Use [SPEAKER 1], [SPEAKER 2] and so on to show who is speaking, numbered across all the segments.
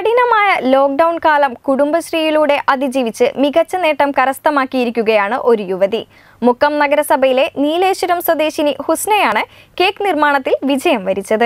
[SPEAKER 1] കഠിനമായ ലോക്ക്ഡൌൺ കാലം കുടുംബശ്രീയിലൂടെ അതിജീവിച്ച് മികച്ച നേട്ടം കരസ്ഥമാക്കിയിരിക്കുകയാണ് ഒരു യുവതി മുക്കം നഗരസഭയിലെ നീലേശ്വരം സ്വദേശിനി ഹുസ്നയാണ് കേക്ക് നിർമ്മാണത്തിൽ വിജയം വരിച്ചത്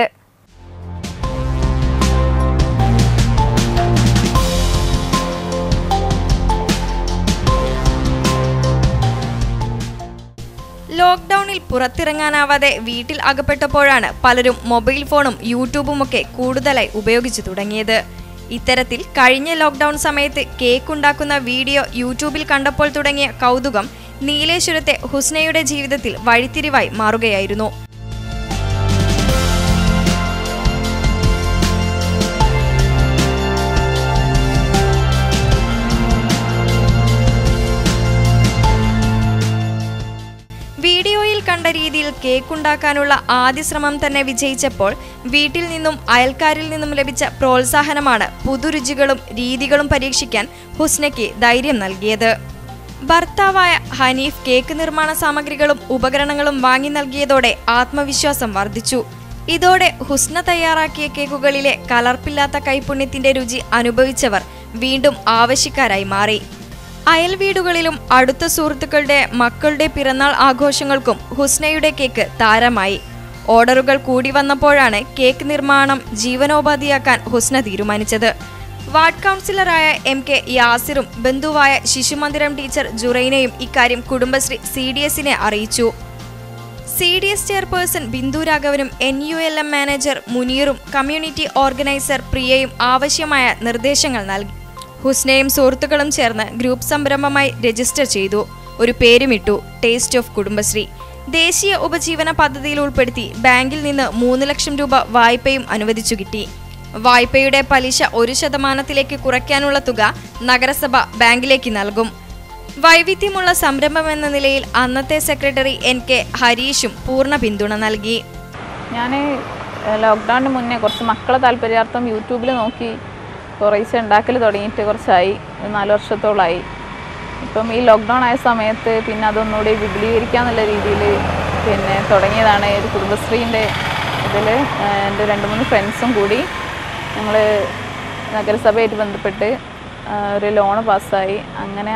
[SPEAKER 1] ലോക്ക്ഡൌണിൽ പുറത്തിറങ്ങാനാവാതെ വീട്ടിൽ അകപ്പെട്ടപ്പോഴാണ് പലരും മൊബൈൽ ഫോണും യൂട്യൂബുമൊക്കെ കൂടുതലായി ഉപയോഗിച്ചു തുടങ്ങിയത് ഇത്തരത്തിൽ കഴിഞ്ഞ ലോക്ക്ഡൌൺ സമയത്ത് കേക്ക് ഉണ്ടാക്കുന്ന വീഡിയോ യൂട്യൂബിൽ കണ്ടപ്പോൾ തുടങ്ങിയ കൗതുകം നീലേശ്വരത്തെ ഹുസ്നയുടെ ജീവിതത്തിൽ വഴിത്തിരിവായി മാറുകയായിരുന്നു വീഡിയോയിൽ കണ്ട രീതിയിൽ കേക്ക് ഉണ്ടാക്കാനുള്ള ആദ്യ ശ്രമം തന്നെ വിജയിച്ചപ്പോൾ വീട്ടിൽ നിന്നും അയൽക്കാരിൽ നിന്നും ലഭിച്ച പ്രോത്സാഹനമാണ് പുതുരുചികളും രീതികളും പരീക്ഷിക്കാൻ ഹുസ്നയ്ക്ക് ധൈര്യം നൽകിയത് ഭർത്താവായ ഹനീഫ് കേക്ക് നിർമ്മാണ സാമഗ്രികളും ഉപകരണങ്ങളും വാങ്ങി നൽകിയതോടെ ആത്മവിശ്വാസം വർദ്ധിച്ചു ഇതോടെ ഹുസ്ന തയ്യാറാക്കിയ കേക്കുകളിലെ കലർപ്പില്ലാത്ത കൈപുണ്യത്തിന്റെ രുചി അനുഭവിച്ചവർ വീണ്ടും ആവശ്യക്കാരായി മാറി അയൽ വീടുകളിലും അടുത്ത സുഹൃത്തുക്കളുടെ മക്കളുടെ പിറന്നാൾ ആഘോഷങ്ങൾക്കും ഹുസ്നയുടെ കേക്ക് താരമായി ഓർഡറുകൾ കൂടി വന്നപ്പോഴാണ് കേക്ക് നിർമ്മാണം ജീവനോപാധിയാക്കാൻ ഹുസ്ന തീരുമാനിച്ചത് വാർഡ് കൗൺസിലറായ എം കെ യാസിറും ബന്ധുവായ ശിശുമന്ദിരം ടീച്ചർ ജുറൈനയും ഇക്കാര്യം കുടുംബശ്രീ സി ഡി എസിനെ അറിയിച്ചു C D S chairperson Bindu രാഘവനും N U L M manager മുനീറും കമ്മ്യൂണിറ്റി ഓർഗനൈസർ പ്രിയയും ആവശ്യമായ നിർദ്ദേശങ്ങൾ നൽകി ഹുസ്നയും സുഹൃത്തുക്കളും ചേർന്ന് ഗ്രൂപ്പ് സംരംഭമായി രജിസ്റ്റർ ചെയ്തു ഒരു പേരുമിട്ടു ടേസ്റ്റ് ഓഫ് കുടുംബശ്രീ ദേശീയ ഉപജീവന പദ്ധതിയിൽ ഉൾപ്പെടുത്തി ബാങ്കിൽ നിന്ന് മൂന്ന് ലക്ഷം രൂപ വായ്പയും അനുവദിച്ചു കിട്ടി വായ്പയുടെ പലിശ ഒരു ശതമാനത്തിലേക്ക് കുറയ്ക്കാനുള്ള തുക നഗരസഭ ബാങ്കിലേക്ക് നൽകും വൈവിധ്യമുള്ള സംരംഭം എന്ന നിലയിൽ അന്നത്തെ സെക്രട്ടറി എൻ കെ ഹരീഷും പൂർണ്ണ പിന്തുണ നൽകി
[SPEAKER 2] ഞാൻ ലോക്ക്ഡൗണിന് മുന്നേ കുറച്ച് മക്കളെ താല്പര്യാർത്ഥം യൂട്യൂബിൽ നോക്കി കുറേശ്ശെ ഉണ്ടാക്കൽ തുടങ്ങിയിട്ട് കുറച്ചായി ഒരു നാല് വർഷത്തോളമായി ഇപ്പം ഈ ലോക്ക്ഡൗൺ ആയ സമയത്ത് പിന്നെ അതൊന്നുകൂടി വിപുലീകരിക്കുക എന്നുള്ള രീതിയിൽ പിന്നെ തുടങ്ങിയതാണ് ഒരു കുടുംബശ്രീൻ്റെ ഇതിൽ എൻ്റെ രണ്ട് മൂന്ന് ഫ്രണ്ട്സും കൂടി ഞങ്ങൾ നഗരസഭയായിട്ട് ബന്ധപ്പെട്ട് ആ, ഒരു ലോണ് പാസ്സായി അങ്ങനെ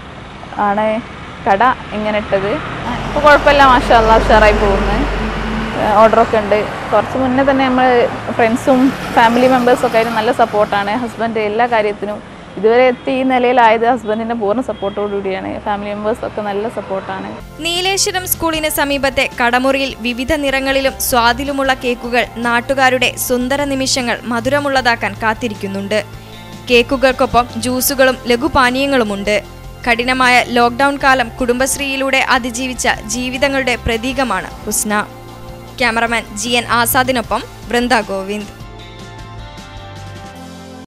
[SPEAKER 2] ആണ് കട ഇങ്ങനെ ഇട്ടത് ഇപ്പോൾ കുഴപ്പമില്ല മാഷാ അല്ലാ ഉഷാറായി പോകുന്നു ഓർഡറൊക്കെ ഉണ്ട് കുറച്ച് മുന്നേ തന്നെ നമ്മൾ ഫ്രണ്ട്സും ഫാമിലി മെമ്പേഴ്സൊക്കെ ആയിട്ട് നല്ല സപ്പോർട്ടാണ് ഹസ്ബൻഡ് എല്ലാ കാര്യത്തിനും ഇതുവരെ എത്തി ഈ നിലയിലായത് ഹസ്ബൻഡിൻ്റെ പൂർണ്ണ സപ്പോർട്ടോടുകൂടിയാണ് ഫാമിലി മെമ്പേഴ്സൊക്കെ നല്ല സപ്പോർട്ടാണ്
[SPEAKER 1] നീലേശ്വരം സ്കൂളിന് സമീപത്തെ കടമുറിയിൽ വിവിധ നിറങ്ങളിലും സ്വാദിലുമുള്ള കേക്കുകൾ നാട്ടുകാരുടെ സുന്ദര നിമിഷങ്ങൾ മധുരമുള്ളതാക്കാൻ കാത്തിരിക്കുന്നുണ്ട് കേക്കുകൾക്കൊപ്പം ജ്യൂസുകളും ലഘുപാനീയങ്ങളുമുണ്ട് കഠിനമായ ലോക്ക്ഡൌൺ കാലം കുടുംബശ്രീയിലൂടെ അതിജീവിച്ച ജീവിതങ്ങളുടെ പ്രതീകമാണ് ഹുസ്ന ക്യാമറമാൻ ജി എൻ ആസാദിനൊപ്പം വൃന്ദ ഗോവിന്ദ്